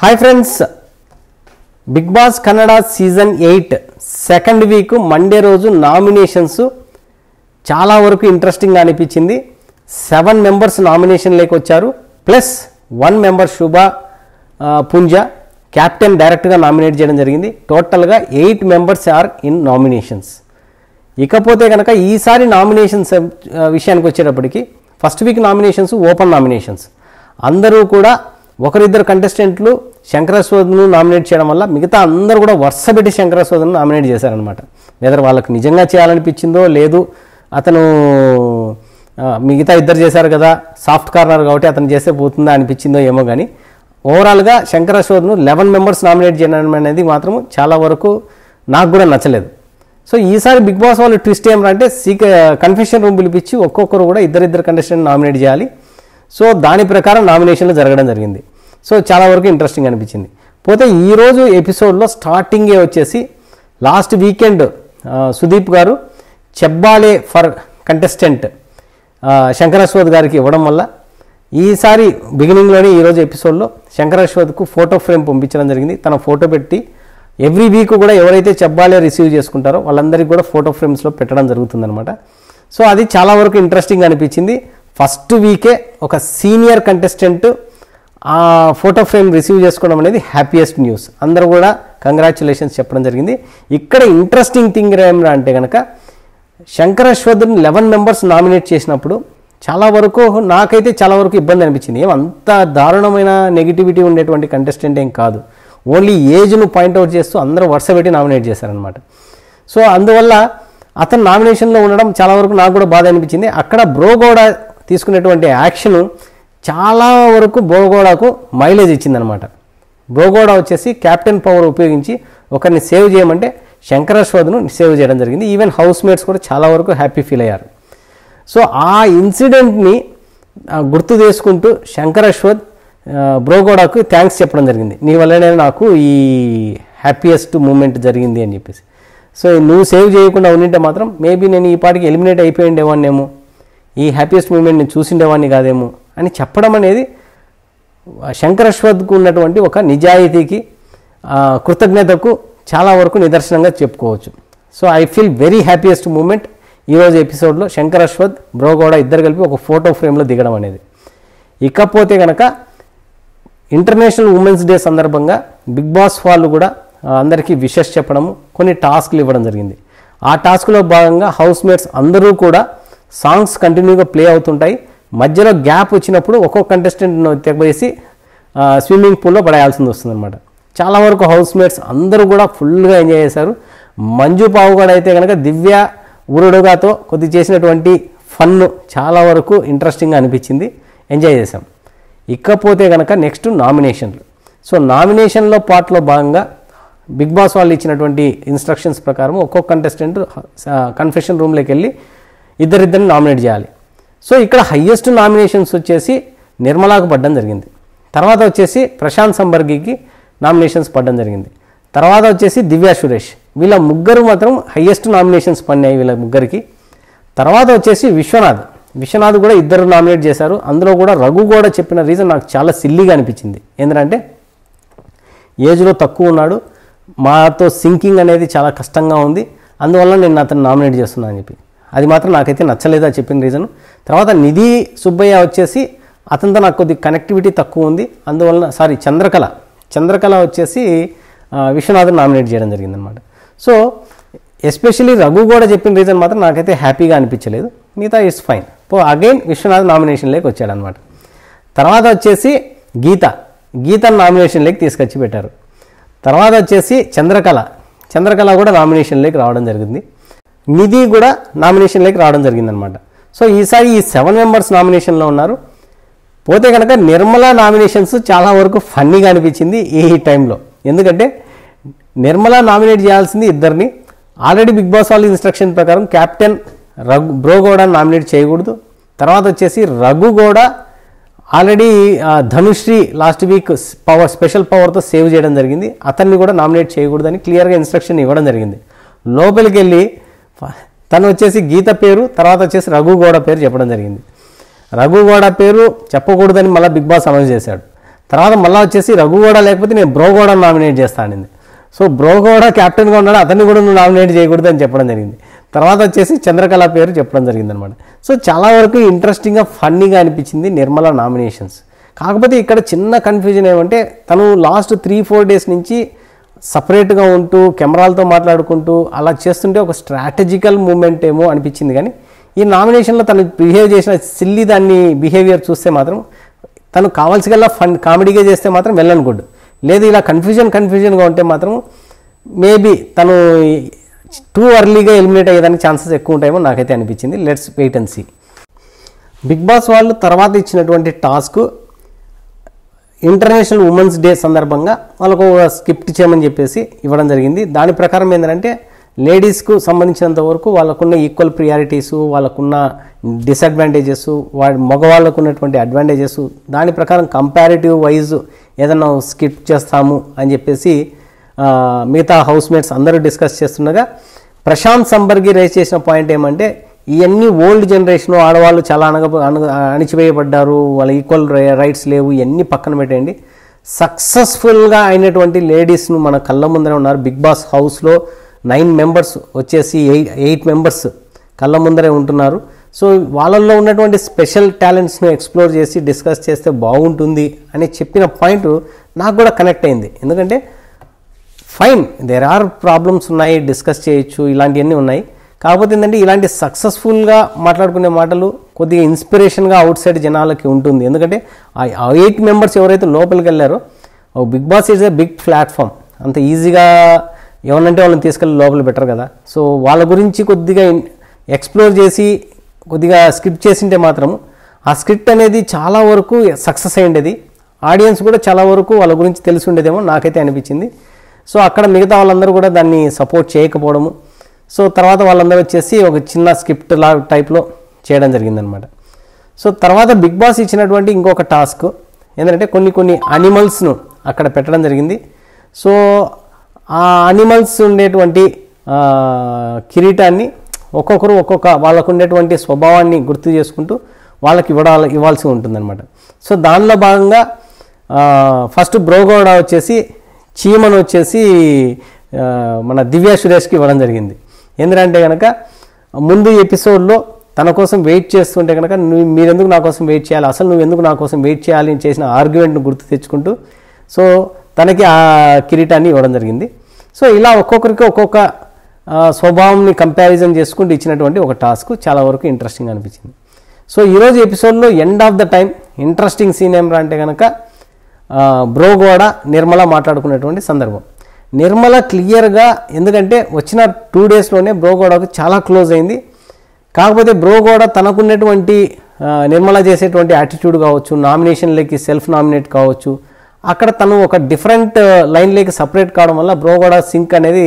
hi friends Bigg Boss Kannada season eight second week Monday రోజు nominations చాలా వరకు ఇంట్రెస్టింగ్గా అనిపించింది సెవెన్ మెంబర్స్ నామినేషన్లోకి వచ్చారు ప్లస్ వన్ మెంబర్ శుభ ఆ, పుంజ క్యాప్టెన్ డైరెక్ట్గా నామినేట్ చేయడం జరిగింది టోటల్గా eight members are in nominations ఇకపోతే కనుక ఈసారి నామినేషన్స్ ఆ, విషయానికి వచ్చేటప్పటికి first week nominations open nominations అందరూ కూడా ఒకరిద్దరు కంటెస్టెంట్లు శంకరస్వద్ను నామినేట్ చేయడం వల్ల మిగతా అందరూ కూడా వరుస పెట్టి శంకరస్వద్ను నామినేట్ చేశారనమాట వెదర్ వాళ్ళకి నిజంగా చేయాలనిపించిందో లేదు అతను ఆ, మిగతా ఇద్దరు చేశారు కదా సాఫ్ట్ కార్నర్ కాబట్టి అతను చేస్తే పోతుందా అనిపించిందో ఏమో కానీ ఓవరాల్గా శంకరస్వద్ను లెవెన్ మెంబర్స్ నామినేట్ చేయడం అనేది మాత్రం చాలా వరకు నాకు కూడా నచ్చలేదు సో ఈసారి బిగ్ బాస్ వాళ్ళు ట్విస్ట్ ఏమంటే సీక కన్ఫ్యూషన్ రూమ్ పిలిపించి ఒక్కొక్కరు కూడా ఇద్దరిద్దరు కంటెస్టెంట్ నామినేట్ చేయాలి సో దాని ప్రకారం నామినేషన్లు జరగడం జరిగింది సో చాలా వరకు ఇంట్రెస్టింగ్ అనిపించింది పోతే ఈరోజు ఎపిసోడ్లో స్టార్టింగే వచ్చేసి లాస్ట్ వీకెండ్ ఆ, సుదీప్ గారు చెబ్బాలే ఫర్ కంటెస్టెంట్ శంకరాశ్వత్ గారికి ఇవ్వడం వల్ల ఈసారి బిగినింగ్లోనే ఈరోజు ఎపిసోడ్లో శంకరాశ్వత్కు ఫోటో ఫ్రేమ్ పంపించడం జరిగింది తన ఫోటో పెట్టి ఎవ్రీ వీక్ కూడా ఎవరైతే చెబ్బాలే రిసీవ్ చేసుకుంటారో వాళ్ళందరికీ కూడా ఫోటో ఫ్రేమ్స్లో పెట్టడం జరుగుతుందన్నమాట సో అది చాలా వరకు ఇంట్రెస్టింగ్ అనిపించింది ఫస్ట్ వీకే ఒక సీనియర్ కంటెస్టెంట్ ఆ ఫోటో ఫ్రేమ్ రిసీవ్ చేసుకోవడం అనేది హ్యాపీయెస్ట్ న్యూస్ అందరూ కూడా కంగ్రాచులేషన్స్ చెప్పడం జరిగింది ఇక్కడ ఇంట్రెస్టింగ్ థింగ్ ఏమరా అంటే కనుక శంకరశ్వద్ని లెవెన్ మెంబర్స్ నామినేట్ చేసినప్పుడు చాలా వరకు నాకైతే చాలా వరకు ఇబ్బంది అనిపించింది ఏం అంత దారుణమైన నెగిటివిటీ ఉండేటువంటి కంటెస్టెంట్ ఏం కాదు ఓన్లీ ఏజ్ను పాయింట్అవుట్ చేస్తూ అందరూ వరుస పెట్టి నామినేట్ చేశారనమాట సో అందువల్ల అతను నామినేషన్లో ఉండడం చాలా వరకు నాకు కూడా బాధ అనిపించింది అక్కడ బ్రోగోడ తీసుకునేటువంటి యాక్షన్ చాలా వరకు బ్రోగోడాకు మైలేజ్ ఇచ్చిందనమాట బ్రోగోడ వచ్చేసి క్యాప్టెన్ పవర్ ఉపయోగించి ఒకరిని సేవ్ చేయమంటే శంకరాశ్వద్ను సేవ్ చేయడం జరిగింది ఈవెన్ హౌస్ మేట్స్ కూడా చాలా వరకు హ్యాపీ ఫీల్ అయ్యారు సో ఆ ఇన్సిడెంట్ని ఆ, గుర్తు చేసుకుంటూ శంకర్ అశ్వత్ ఆ, బ్రోగోడాకు థ్యాంక్స్ చెప్పడం జరిగింది నీ వల్లనే నాకు ఈ హ్యాపీయెస్ట్ మూమెంట్ జరిగింది అని చెప్పేసి సో నువ్వు సేవ్ చేయకుండా ఉండింటే మాత్రం మేబీ నేను ఈ పాటికి ఎలిమినేట్ అయిపోయి ఉండేవాడినేమో ఈ హ్యాపీయెస్ట్ మూమెంట్ నేను చూసిండేవాడిని కాదేమో అని చెప్పడం అనేది శంకర్ అశ్వత్కు ఉన్నటువంటి ఒక నిజాయితీకి ఆ, కృతజ్ఞతకు చాలా వరకు నిదర్శనంగా చెప్పుకోవచ్చు so I feel very happiest moment ఈరోజు ఎపిసోడ్లో శంకర్ అశ్వత్ బ్రోగౌడ ఇద్దరు కలిపి ఒక ఫోటో ఫ్రేమ్లో దిగడం అనేది ఇకపోతే కనుక ఇంటర్నేషనల్ ఉమెన్స్ డే సందర్భంగా బిగ్ బాస్ వాళ్ళు కూడా ఆ, అందరికీ విషెస్ చెప్పడము కొన్ని టాస్క్లు ఇవ్వడం జరిగింది ఆ టాస్క్లో భాగంగా హౌస్ మేట్స్ అందరూ కూడా సాంగ్స్ కంటిన్యూగా ప్లే అవుతుంటాయి మధ్యలో గ్యాప్ వచ్చినప్పుడు ఒక్కొక్క కంటెస్టెంట్ తెగవేసి స్విమ్మింగ్ పూల్లో పడేయాల్సింది వస్తుందన్నమాట చాలా వరకు హౌస్ మేట్స్ అందరూ కూడా ఫుల్గా ఎంజాయ్ చేశారు మంజు పావుగడ అయితే కనుక దివ్య ఊరుడుగాతో కొద్ది చేసినటువంటి ఫన్ చాలా వరకు ఇంట్రెస్టింగ్గా అనిపించింది ఎంజాయ్ చేశాం ఇకపోతే కనుక నెక్స్ట్ నామినేషన్లు సో నామినేషన్లో పార్ట్లో భాగంగా బిగ్ బాస్ వాళ్ళు ఇచ్చినటువంటి ఇన్స్ట్రక్షన్స్ ప్రకారం ఒక్కొక్క కంటెస్టెంట్ కన్ఫెషన్ రూమ్లోకి వెళ్ళి ఇద్దరిద్దరిని నామినేట్ చేయాలి సో ఇక్కడ హయ్యెస్ట్ నామినేషన్స్ వచ్చేసి నిర్మలాకు పడడం జరిగింది తర్వాత వచ్చేసి ప్రశాంత్ సంబర్గికి నామినేషన్స్ పడడం జరిగింది తర్వాత వచ్చేసి దివ్యా సురేష్ వీళ్ళ ముగ్గురు మాత్రం హయ్యెస్ట్ నామినేషన్స్ పడినాయి వీళ్ళ ముగ్గురికి తర్వాత వచ్చేసి విశ్వనాథ్ విశ్వనాథ్ కూడా ఇద్దరు నామినేట్ చేశారు అందులో కూడా రఘు కూడా చెప్పిన రీజన్ నాకు చాలా సిల్లీగా అనిపించింది ఏంటంటే ఏజ్లో తక్కువ ఉన్నాడు మాతో సింకింగ్ అనేది చాలా కష్టంగా ఉంది అందువల్ల నేను అతను నామినేట్ చేస్తున్నాను అని చెప్పి అది మాత్రం నాకైతే నచ్చలేదు అది చెప్పిన రీజన్ తర్వాత నిధి సుబ్బయ్య వచ్చేసి అతనితో నాకు కొద్ది కనెక్టివిటీ తక్కువ ఉంది అందువలన సారీ చంద్రకళ చంద్రకళ వచ్చేసి ఆ, విశ్వనాథన్ నామినేట్ చేయడం జరిగిందనమాట సో ఎస్పెషలీ రఘు కూడా చెప్పిన రీజన్ మాత్రం నాకైతే హ్యాపీగా అనిపించలేదు మిగతా ఇట్స్ ఫైన్ పో అగైన్ విశ్వనాథ్ నామినేషన్లోకి వచ్చాడనమాట తర్వాత వచ్చేసి గీత గీత నామినేషన్లోకి తీసుకొచ్చి పెట్టారు తర్వాత వచ్చేసి చంద్రకళ చంద్రకళ కూడా నామినేషన్లోకి రావడం జరిగింది నిధి కూడా నామినేషన్లోకి రావడం జరిగిందనమాట సో ఈసారి ఈ సెవెన్ మెంబర్స్ నామినేషన్లో ఉన్నారు పోతే కనుక నిర్మల నామినేషన్స్ చాలా వరకు ఫన్నీగా అనిపించింది ఈ టైంలో ఎందుకంటే నిర్మల నామినేట్ చేయాల్సింది ఇద్దరిని ఆల్రెడీ బిగ్ బాస్ వాళ్ళ ఇన్స్ట్రక్షన్ ప్రకారం కెప్టెన్ రఘు బ్రోగౌడ నామినేట్ చేయకూడదు తర్వాత వచ్చేసి రఘు కూడా ఆల్రెడీ ఆ, Dhanushree last week power special పవర్తో సేవ్ చేయడం జరిగింది అతన్ని కూడా నామినేట్ చేయకూడదని క్లియర్గా ఇన్స్ట్రక్షన్ ఇవ్వడం జరిగింది లోపలికి వెళ్ళి ఫ- తను వచ్చేసి గీత పేరు తర్వాత వచ్చేసి రఘు గౌడ పేరు చెప్పడం జరిగింది రఘు గౌడ పేరు చెప్పకూడదని మళ్ళీ బిగ్ బాస్ అనౌన్స్ చేశాడు తర్వాత మళ్ళీ వచ్చేసి రఘు కూడా లేకపోతే నేను బ్రో కూడా నామినేట్ చేస్తానండి సో బ్రో కూడా క్యాప్టెన్గా ఉన్నాడు అతన్ని కూడా నువ్వు నామినేట్ చేయకూడదు అని చెప్పడం జరిగింది తర్వాత వచ్చేసి చంద్రకళ పేరు చెప్పడం జరిగింది అనమాట సో చాలా వరకు ఇంట్రెస్టింగ్గా ఫన్నీగా అనిపించింది నిర్మల నామినేషన్స్ కాకపోతే ఇక్కడ చిన్న కన్ఫ్యూజన్ ఏమంటే తను లాస్ట్ త్రీ ఫోర్ డేస్ నుంచి సపరేట్గా ఉంటూ కెమెరాలతో మాట్లాడుకుంటూ అలా చేస్తుంటే ఒక స్ట్రాటజికల్ మూమెంట్ ఏమో అనిపించింది కానీ ఈ నామినేషన్లో తను బిహేవ్ చేసిన సిల్లీ దాన్ని బిహేవియర్ చూస్తే మాత్రం తను కావాల్సిగల్లా ఫన్ కామెడీగా చేస్తే మాత్రం వెళ్ళను గుడ్ లేదు ఇలా కన్ఫ్యూజన్ కన్ఫ్యూజన్గా ఉంటే మాత్రం మేబీ తను టూ అర్లీగా ఎలిమినేట్ అయ్యేదానికి ఛాన్సెస్ ఎక్కువ ఉంటాయేమో నాకైతే అనిపించింది let's wait and see Bigg Boss వాళ్ళు తర్వాత ఇచ్చినటువంటి టాస్క్ ఇంటర్నేషనల్ ఉమెన్స్ డే సందర్భంగా వాళ్ళకు ఒక స్కిప్ట్ చేయమని చెప్పేసి ఇవ్వడం జరిగింది దాని ప్రకారం ఏంటంటే లేడీస్కు సంబంధించినంత వరకు వాళ్ళకున్న ఈక్వల్ ప్రియారిటీస్ వాళ్ళకున్న డిసడ్వాంటేజెస్ వాళ్ళ మగవాళ్ళకు ఉన్నటువంటి అడ్వాంటేజెస్ దాని ప్రకారం కంపారిటివ్ వైజ్ ఏదైనా స్కిప్ చేస్తాము అని చెప్పేసి ఆ, మిగతా హౌస్ మేట్స్ అందరూ డిస్కస్ చేస్తుండగా ప్రశాంత్ సంబర్గి రేస్ చేసిన పాయింట్ ఏమంటే ఇవన్నీ ఓల్డ్ జనరేషన్ ఆడవాళ్ళు చాలా అనగ అనగ అణిచివేయబడ్డారు వాళ్ళ ఈక్వల్ రైట్స్ లేవు ఇవన్నీ పక్కన పెట్టండి సక్సెస్ఫుల్గా అయినటువంటి లేడీస్ను మన కళ్ళ ముందర ఉన్నారు బిగ్ బాస్ హౌస్లో నైన్ మెంబర్స్ వచ్చేసి ఎయిట్ ఎయిట్ మెంబర్స్ కళ్ళ ముందరే ఉంటున్నారు సో వాళ్ళల్లో ఉన్నటువంటి స్పెషల్ టాలెంట్స్ను ఎక్స్ప్లోర్ చేసి డిస్కస్ చేస్తే బాగుంటుంది అని చెప్పిన పాయింట్ నాకు కూడా కనెక్ట్ అయింది ఎందుకంటే ఫైన్ దేర్ ఆర్ ప్రాబ్లమ్స్ ఉన్నాయి డిస్కస్ చేయొచ్చు ఇలాంటివన్నీ ఉన్నాయి కాకపోతే ఏంటంటే ఇలాంటి సక్సెస్ఫుల్గా మాట్లాడుకునే మాటలు కొద్దిగా ఇన్స్పిరేషన్గా అవుట్ సైడ్ జనాలకి ఉంటుంది ఎందుకంటే ఆ ఎయిట్ మెంబర్స్ ఎవరైతే లోపలికి వెళ్ళారో Bigg Boss is a big platform అంత ఈజీగా ఎవరినంటే వాళ్ళని తీసుకెళ్ళి లోపల పెట్టరు కదా సో వాళ్ళ గురించి కొద్దిగా ఎక్స్ప్లోర్ చేసి కొద్దిగా స్క్రిప్ట్ చేసింటే మాత్రం ఆ స్క్రిప్ట్ అనేది చాలా వరకు సక్సెస్ అయ్యేది ఆడియన్స్ కూడా చాలా వరకు వాళ్ళ గురించి తెలిసి ఉండేదేమో నాకైతే అనిపించింది సో అక్కడ మిగతా వాళ్ళందరూ కూడా దాన్ని సపోర్ట్ చేయకపోవడము సో తర్వాత వాళ్ళందరూ వచ్చేసి ఒక చిన్న స్క్రిప్ట్ లా టైప్లో చేయడం జరిగిందనమాట సో తర్వాత బిగ్ బాస్ ఇచ్చినటువంటి ఇంకొక టాస్క్ ఏంటంటే కొన్ని కొన్ని అనిమల్స్ను అక్కడ పెట్టడం జరిగింది సో ఆ అనిమల్స్ ఉండేటువంటి ఆ, కిరీటాన్ని ఒక్కొక్కరు ఒక్కొక్క వాళ్ళకు ఉండేటువంటి స్వభావాన్ని గుర్తు చేసుకుంటూ వాళ్ళకి ఇవ్వడాలి ఇవ్వాల్సి ఉంటుందన్నమాట సో దానిలో భాగంగా ఆ, ఫస్ట్ బ్రోగోడ వచ్చేసి చీమను వచ్చేసి ఆ, మన దివ్య సురేష్కి ఇవ్వడం జరిగింది ఎందుకంటే కనుక ముందు ఎపిసోడ్లో తన కోసం వెయిట్ చేస్తుంటే కనుక నువ్వు మీరెందుకు నా కోసం వెయిట్ చేయాలి అసలు నువ్వు ఎందుకు నా కోసం వెయిట్ చేయాలి అని చేసిన ఆర్గ్యుమెంట్ను గుర్తు తెచ్చుకుంటూ సో తనకి ఆ కిరీటాన్ని ఇవ్వడం జరిగింది సో ఇలా ఒక్కొక్కరికి ఒక్కొక్క ఆ, స్వభావంని కంపారిజన్ చేసుకుంటూ ఇచ్చినటువంటి ఒక టాస్క్ చాలా వరకు ఇంట్రెస్టింగ్ అనిపించింది సో ఈరోజు ఎపిసోడ్లో end of the time interesting scene ఏమరా అంటే కనుక ఆ, బ్రో కూడా నిర్మల మాట్లాడుకునేటువంటి సందర్భం నిర్మల క్లియర్గా ఎందుకంటే వచ్చిన టూ డేస్లోనే బ్రో గోడకు చాలా క్లోజ్ అయింది కాకపోతే బ్రో కూడా తనకున్నటువంటి ఆ, నిర్మల చేసేటువంటి యాటిట్యూడ్ కావచ్చు నామినేషన్లకి సెల్ఫ్ నామినేట్ కావచ్చు అక్కడ తను ఒక డిఫరెంట్ లైన్లోకి సపరేట్ కావడం వల్ల బ్రో కూడా సింక్ అనేది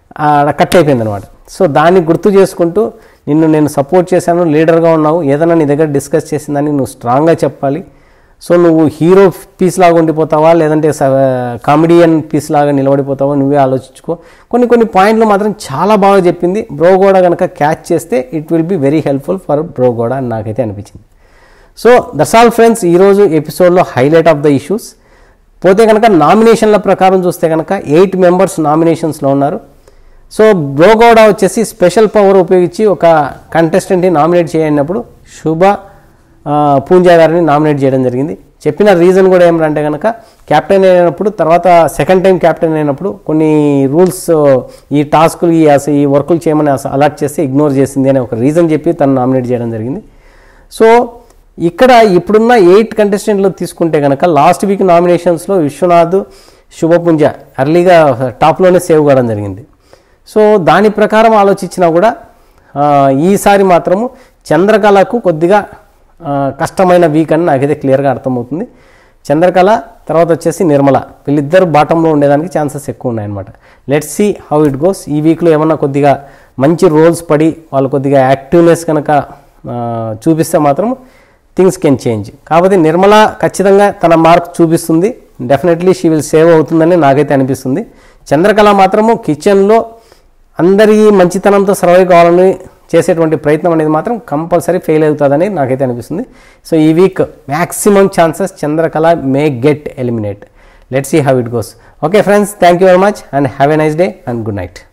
కట్ అయిపోయింది అనమాట సో దాన్ని గుర్తు చేసుకుంటూ నిన్ను నేను సపోర్ట్ చేశాను లీడర్గా ఉన్నావు ఏదైనా నీ దగ్గర డిస్కస్ చేసిందని నువ్వు స్ట్రాంగ్గా చెప్పాలి సో నువ్వు హీరో పీస్ లాగా ఉండిపోతావా లేదంటే కామెడియన్ పీస్ లాగా నిలబడిపోతావా నువ్వే ఆలోచించుకో కొన్ని కొన్ని పాయింట్లు మాత్రం చాలా బాగా చెప్పింది బ్రో కూడా కనుక క్యాచ్ చేస్తే it will be very helpful for bro కూడా అని నాకైతే అనిపించింది సో దట్స్ ఆల్ ఫ్రెండ్స్ ఈరోజు ఎపిసోడ్లో హైలైట్ ఆఫ్ ద ఇష్యూస్ పోతే కనుక నామినేషన్ల ప్రకారం చూస్తే కనుక ఎయిట్ మెంబర్స్ నామినేషన్స్లో ఉన్నారు సో బ్రోగౌడ వచ్చేసి స్పెషల్ పవర్ ఉపయోగించి ఒక కంటెస్టెంట్ని నామినేట్ చేయనప్పుడు శుభ ఆ, పూంజా గారిని నామినేట్ చేయడం జరిగింది చెప్పిన రీజన్ కూడా ఏమంటే కనుక క్యాప్టెన్ అయినప్పుడు తర్వాత సెకండ్ టైం క్యాప్టెన్ అయినప్పుడు కొన్ని రూల్స్ ఈ టాస్కులు ఈ అస- ఈ వర్కులు చేయమని అలర్ట్ చేస్తే ఇగ్నోర్ చేసింది అనే ఒక రీజన్ చెప్పి తను నామినేట్ చేయడం జరిగింది సో ఇక్కడ ఇప్పుడున్న ఎయిట్ కంటెస్టెంట్లు తీసుకుంటే కనుక లాస్ట్ వీక్ నామినేషన్స్లో విశ్వనాథ్ శుభపుంజ అర్లీగా టాప్లోనే సేవ్ కావడం జరిగింది సో దాని ప్రకారం ఆలోచించినా కూడా ఆ, ఈసారి మాత్రము చంద్రకళకు కొద్దిగా ఆ, కష్టమైన వీక్ అని నాకైతే క్లియర్గా అర్థమవుతుంది చంద్రకళ తర్వాత వచ్చేసి నిర్మల వీళ్ళిద్దరు బాటంలో ఉండేదానికి ఛాన్సెస్ ఎక్కువ ఉన్నాయన్నమాట let's see how it goes ఈ వీక్లో ఏమన్నా కొద్దిగా మంచి రోల్స్ పడి వాళ్ళు కొద్దిగా యాక్టివ్నెస్ కనుక ఆ, చూపిస్తే మాత్రం థింగ్స్ కెన్ చేంజ్ కాకపోతే నిర్మల ఖచ్చితంగా తన మార్క్ చూపిస్తుంది డెఫినెట్లీ షీ విల్ సేవ్ అవుతుందని నాకైతే అనిపిస్తుంది చంద్రకళ మాత్రము కిచెన్లో అందరి మంచితనంతో సర్వైవ్ కావాలని చేసేటువంటి ప్రయత్నం అనేది మాత్రం కంపల్సరీ ఫెయిల్ అవుతుందని నాకైతే అనిపిస్తుంది సో ఈ week maximum chances Chandrakala may get eliminate let see how it goes okay friends thank you very much and have a nice day and good night